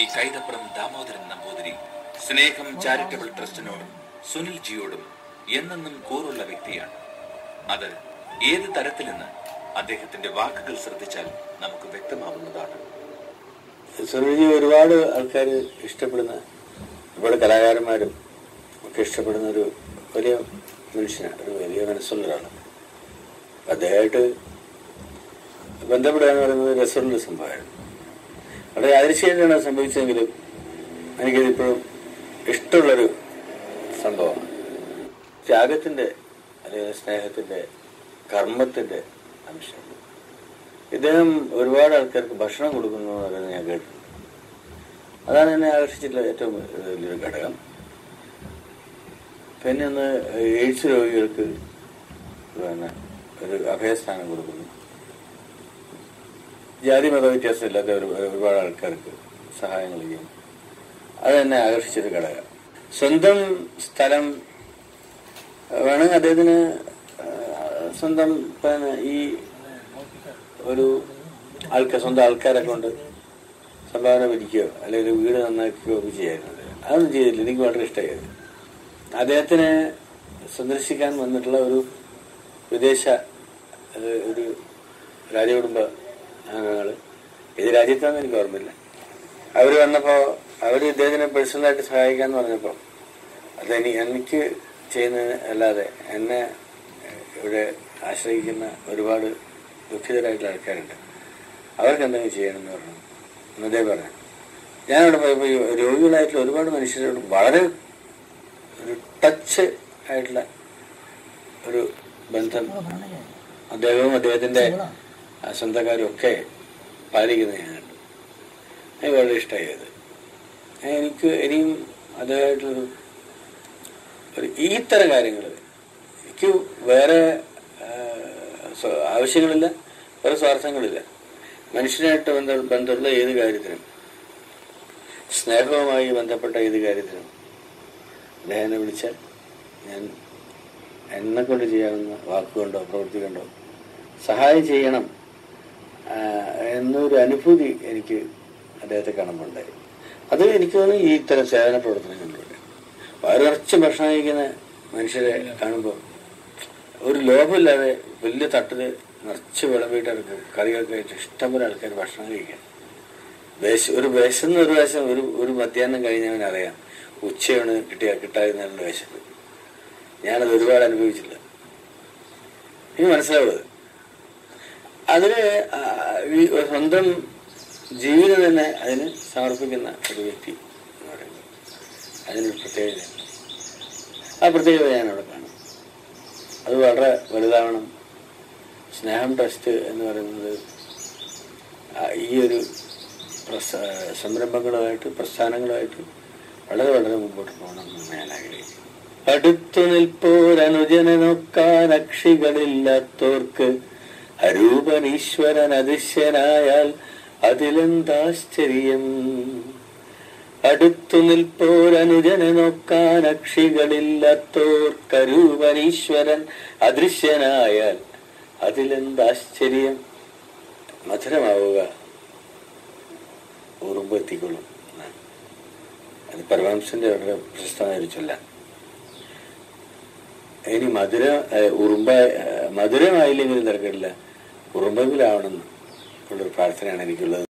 കൈതപ്പുറം ദാമോദരൻ നമ്പൂതിരി സ്നേഹം ചാരിറ്റബിൾ ട്രസ്റ്റിനോടും സുനിൽ ജിയോടും എന്നെന്നും കൂറുള്ള വ്യക്തിയാണ് അത് ഏത് തരത്തിലെന്ന് അദ്ദേഹത്തിന്റെ വാക്കുകൾ ശ്രദ്ധിച്ചാൽ നമുക്ക് വ്യക്തമാവുന്നതാണ് സുനിൽജി ഒരുപാട് ആൾക്കാർ ഇഷ്ടപ്പെടുന്ന ഒരുപാട് കലാകാരന്മാരും ഒക്കെ ഇഷ്ടപ്പെടുന്ന ഒരു വലിയ മനുഷ്യനാണ് ഒരു വലിയ മനസ്സുള്ള ഒരാളാണ് അദ്ദേഹമായിട്ട് ബന്ധപ്പെടുക എന്ന് പറയുന്നത് രസമുള്ള സംഭവമായിരുന്നു വളരെ യാദൃശ്യമായിട്ടാണ് അത് സംഭവിച്ചതെങ്കിലും എനിക്കിതിപ്പോഴും ഇഷ്ടമുള്ളൊരു സംഭവമാണ് ത്യാഗത്തിൻ്റെ അല്ലെങ്കിൽ സ്നേഹത്തിൻ്റെ കർമ്മത്തിൻ്റെ അംശം ഇദ്ദേഹം ഒരുപാട് ആൾക്കാർക്ക് ഭക്ഷണം കൊടുക്കുന്നു എന്ന് പറയുന്നത് ഞാൻ കേട്ടിട്ടുണ്ട് അതാണ് എന്നെ ആകർഷിച്ചിട്ടുള്ള ഏറ്റവും വലിയൊരു ഘടകം പിന്നെ ഒന്ന് എയ്ഡ്സ് രോഗികൾക്ക് പിന്നെ ഒരു അഭയസ്ഥാനം കൊടുക്കുന്നു ജാതി മത വ്യത്യാസമില്ലാത്ത ഒരു ഒരുപാട് ആൾക്കാർക്ക് സഹായങ്ങൾ ചെയ്യും അത് എന്നെ ആകർഷിച്ചൊരു ഘടകം സ്വന്തം സ്ഥലം വേണമെങ്കിൽ അദ്ദേഹത്തിന് ആ, സ്വന്തം പിന്നെ ഈ ഒരു ആൾക്കാർ സ്വന്തം ആൾക്കാരെ കൊണ്ട് സംഭാവന പിരിക്കുകയോ അല്ലെങ്കിൽ ഒരു വീട് നന്നാക്കുകയോ ഒക്കെ ചെയ്യായിരുന്നത് അതൊന്നും ചെയ്തില്ല എനിക്ക് വളരെ ഇഷ്ടമായത് അദ്ദേഹത്തിനെ സന്ദർശിക്കാൻ വന്നിട്ടുള്ള ഒരു വിദേശ അത് ഒരു രാജകുടുംബ അംഗങ്ങൾ ഇത് രാജ്യത്താണെന്ന് എനിക്ക് ഓർമ്മയില്ല അവർ വന്നപ്പോൾ അവർ ഇദ്ദേഹത്തിനെ പേഴ്സണലായിട്ട് സഹായിക്കാന്ന് പറഞ്ഞപ്പോൾ അത് എനി എനിക്ക് ചെയ്യുന്നതിന് അല്ലാതെ എന്നെ ഇവിടെ ആശ്രയിക്കുന്ന ഒരുപാട് ദുഃഖിതരായിട്ടുള്ള ആൾക്കാരുണ്ട് അവർക്ക് എന്തെങ്കിലും ചെയ്യണമെന്ന് പറഞ്ഞു എന്നതേ പറഞ്ഞു ഞാനവിടെ പോയപ്പോൾ ഈ രോഗികളായിട്ടുള്ള ഒരുപാട് മനുഷ്യരോട് വളരെ ഒരു ടച്ച് ആയിട്ടുള്ള ഒരു ബന്ധം അദ്ദേഹവും അദ്ദേഹത്തിന്റെ ആ സ്വന്തക്കാരും ഒക്കെ പാലിക്കുന്നത് ഞാൻ കണ്ടു എനിക്ക് വളരെ ഇഷ്ടമായി അത് എനിക്ക് ഇനിയും അദ്ദേഹമായിട്ടുള്ളൊരു ഒരു ഈ തരം കാര്യങ്ങൾ എനിക്ക് വേറെ ആ, സ്വ- ആവശ്യങ്ങളില്ല വേറെ സ്വാർത്ഥങ്ങളില്ല മനുഷ്യനായിട്ട് ബന്ധ ബന്ധമുള്ള ഏത് കാര്യത്തിനും സ്നേഹവുമായി ബന്ധപ്പെട്ട ഏത് കാര്യത്തിനും അദ്ദേഹനെ വിളിച്ചാൽ ഞാൻ എന്നെ കൊണ്ട് ചെയ്യാവുന്ന വാക്കുകൊണ്ടോ പ്രവൃത്തി കൊണ്ടോ സഹായം ചെയ്യണം ആ, എന്നൊരു അനുഭൂതി എനിക്ക് അദ്ദേഹത്തെ കാണുമ്പോൾ ഉണ്ടായി അത് എനിക്ക് തോന്നുന്നു ഈ ഇത്തരം സേവന പ്രവർത്തനങ്ങളിലൂടെ വയറിറച്ച് ഭക്ഷണം കഴിക്കുന്ന മനുഷ്യരെ കാണുമ്പോൾ ഒരു ലോഭമില്ലാതെ വലിയ തട്ടില് നിറച്ച് വിളമ്പിയിട്ട് എടുക്കും കറികളൊക്കെ ആയിട്ട് ഇഷ്ടംപോലെ ആൾക്കാർ ഭക്ഷണം കഴിക്കാൻ വിശ ഒരു വിശന്ന് ഒരു പ്രാവശ്യം ഒരു ഒരു മധ്യാഹ്നം കഴിഞ്ഞവൻ അറിയാം ഉച്ചയാണ് കിട്ടിയ കിട്ടാതിരുന്നുള്ള വിശപ്പ് ഞാനത് ഒരുപാട് അനുഭവിച്ചില്ല എനിക്ക് മനസ്സിലാവുന്നത് അതിന് ആ, ഈ സ്വന്തം ജീവിതം തന്നെ അതിന് സമർപ്പിക്കുന്ന ഒരു വ്യക്തി എന്ന് പറയുന്നത് അതിനൊരു പ്രത്യേകത ആ പ്രത്യേകത ഞാൻ അവിടെ കാണും അത് വളരെ വലുതാവണം സ്നേഹം ട്രസ്റ്റ് എന്ന് പറയുന്നത് ആ, ഈ ഒരു പ്രസ്ഥ സംരംഭങ്ങളുമായിട്ട് പ്രസ്ഥാനങ്ങളുമായിട്ട് വളരെ വളരെ മുമ്പോട്ട് പോകണം എന്ന് ഞാൻ ആഗ്രഹിക്കുന്നു അടുത്തു നിൽപ്പോരനുജനെ നോക്കാൻ അക്ഷികളില്ലാത്തോർക്ക് അരൂപനീശ്വരൻ അദൃശ്യനായാൽ അതിലെന്താശ്ചര്യം അടുത്തു നിൽപ്പോരനുജനെ നോക്കാൻ അക്ഷികളില്ലാത്തോർക്കരൂപനീശ്വരൻ അദൃശ്യനായാൽ അതിലെന്താശ്ചര്യം മധുരമാവുക ഉറുമ്പെത്തിക്കൊള്ളും എന്നാണ്. അത് പരമഹംസന്റെ വളരെ പ്രശസ്തമായ ഒരു ചൊല്ലാണ് ഇനി മധുര ഏഹ്, ഉറുമ്പ ഏഹ്, മധുരമായില്ലെങ്കിലും തിരക്കില്ല ഉറുമ്പെങ്കിലാവണം ഉള്ളൊരു പ്രാർത്ഥനയാണ് എനിക്കുള്ളത്